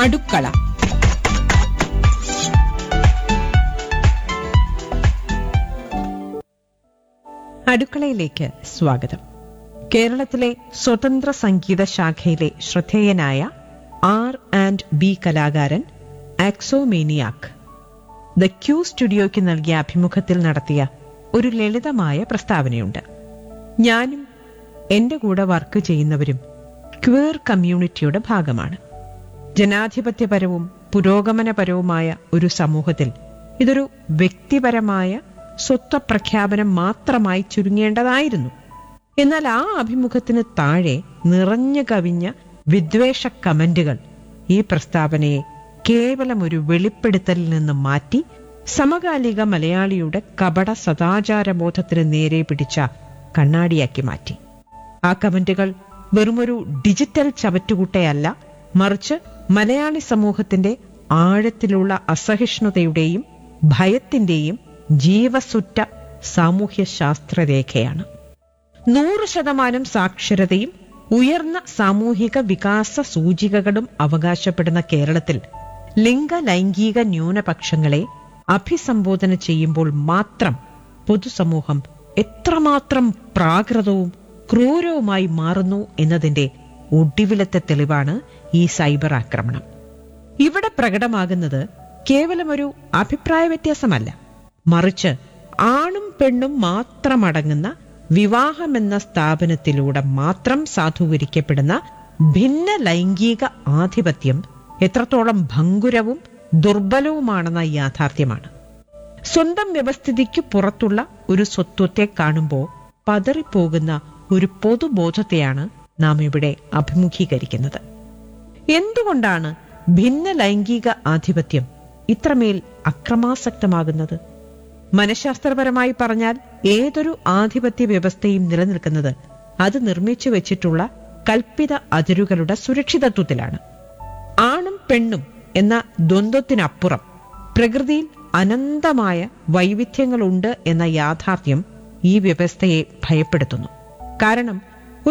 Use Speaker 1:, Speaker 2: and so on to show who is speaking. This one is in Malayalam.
Speaker 1: അടുക്കള അടുക്കളയിലേക്ക് സ്വാഗതം കേരളത്തിലെ സ്വതന്ത്ര സംഗീത ശാഖയിലെ ശ്രദ്ധേയനായ ആർ ആൻഡ് ബി കലാകാരൻ ആക്സോമേനിയാക് ദ ക്യൂ സ്റ്റുഡിയോയ്ക്ക് നൽകിയ അഭിമുഖത്തിൽ നടത്തിയ ഒരു ലളിതമായ പ്രസ്താവനയുണ്ട് ഞാനും എന്റെ കൂടെ വർക്ക് ചെയ്യുന്നവരും ക്വേർ കമ്മ്യൂണിറ്റിയുടെ ഭാഗമാണ് ജനാധിപത്യപരവും പുരോഗമനപരവുമായ ഒരു സമൂഹത്തിൽ ഇതൊരു വ്യക്തിപരമായ സ്വത്വപ്രഖ്യാപനം മാത്രമായി ചുരുങ്ങേണ്ടതായിരുന്നു എന്നാൽ ആ അഭിമുഖത്തിന് താഴെ നിറഞ്ഞു കവിഞ്ഞ വിദ്വേഷ കമന്റുകൾ ഈ പ്രസ്താവനയെ കേവലം ഒരു വെളിപ്പെടുത്തലിൽ നിന്ന് മാറ്റി സമകാലിക മലയാളിയുടെ കപട സദാചാരബോധത്തിന് നേരെ പിടിച്ച കണ്ണാടിയാക്കി മാറ്റി ആ കമന്റുകൾ വെറുമൊരു ഡിജിറ്റൽ ചവറ്റുകുട്ടയല്ല മറിച്ച് മലയാളി സമൂഹത്തിന്റെ ആഴത്തിലുള്ള അസഹിഷ്ണുതയുടെയും ഭയത്തിന്റെയും ജീവസുറ്റ സാമൂഹ്യ ശാസ്ത്രരേഖയാണ് നൂറ് ശതമാനം സാക്ഷരതയും ഉയർന്ന സാമൂഹിക വികാസ സൂചികകളും അവകാശപ്പെടുന്ന കേരളത്തിൽ ലിംഗ ലൈംഗിക ന്യൂനപക്ഷങ്ങളെ അഭിസംബോധന ചെയ്യുമ്പോൾ മാത്രം പൊതുസമൂഹം എത്രമാത്രം പ്രാകൃതവും ക്രൂരവുമായി മാറുന്നു എന്നതിന്റെ ഒടുവിലത്തെ തെളിവാണ് ഈ സൈബർ ആക്രമണം ഇവിടെ പ്രകടമാകുന്നത് കേവലം ഒരു അഭിപ്രായ വ്യത്യാസമല്ല മറിച്ച് ആണും പെണ്ണും മാത്രമടങ്ങുന്ന വിവാഹമെന്ന സ്ഥാപനത്തിലൂടെ മാത്രം സാധൂകരിക്കപ്പെടുന്ന ഭിന്ന ലൈംഗിക ആധിപത്യം എത്രത്തോളം ഭങ്കുരവും ദുർബലവുമാണെന്ന യാഥാർത്ഥ്യമാണ് സ്വന്തം വ്യവസ്ഥിതിക്ക് പുറത്തുള്ള ഒരു സ്വത്വത്തെ കാണുമ്പോൾ പതറിപ്പോകുന്ന ഒരു പൊതുബോധത്തെയാണ് നാം ഇവിടെ അഭിമുഖീകരിക്കുന്നത് എന്തുകൊണ്ടാണ് ഭിന്ന ലൈംഗിക ആധിപത്യം ഇത്രമേൽ അക്രമാസക്തമാകുന്നത് മനഃശാസ്ത്രപരമായി പറഞ്ഞാൽ ഏതൊരു ആധിപത്യ വ്യവസ്ഥയും നിലനിൽക്കുന്നത് അത് നിർമ്മിച്ചു വെച്ചിട്ടുള്ള കൽപ്പിത അതിരുകളുടെ സുരക്ഷിതത്വത്തിലാണ് ആണും പെണ്ണും എന്ന ദ്വന്ദ്വത്തിനപ്പുറം പ്രകൃതിയിൽ അനന്തമായ വൈവിധ്യങ്ങളുണ്ട് എന്ന യാഥാർത്ഥ്യം ഈ വ്യവസ്ഥയെ ഭയപ്പെടുത്തുന്നു കാരണം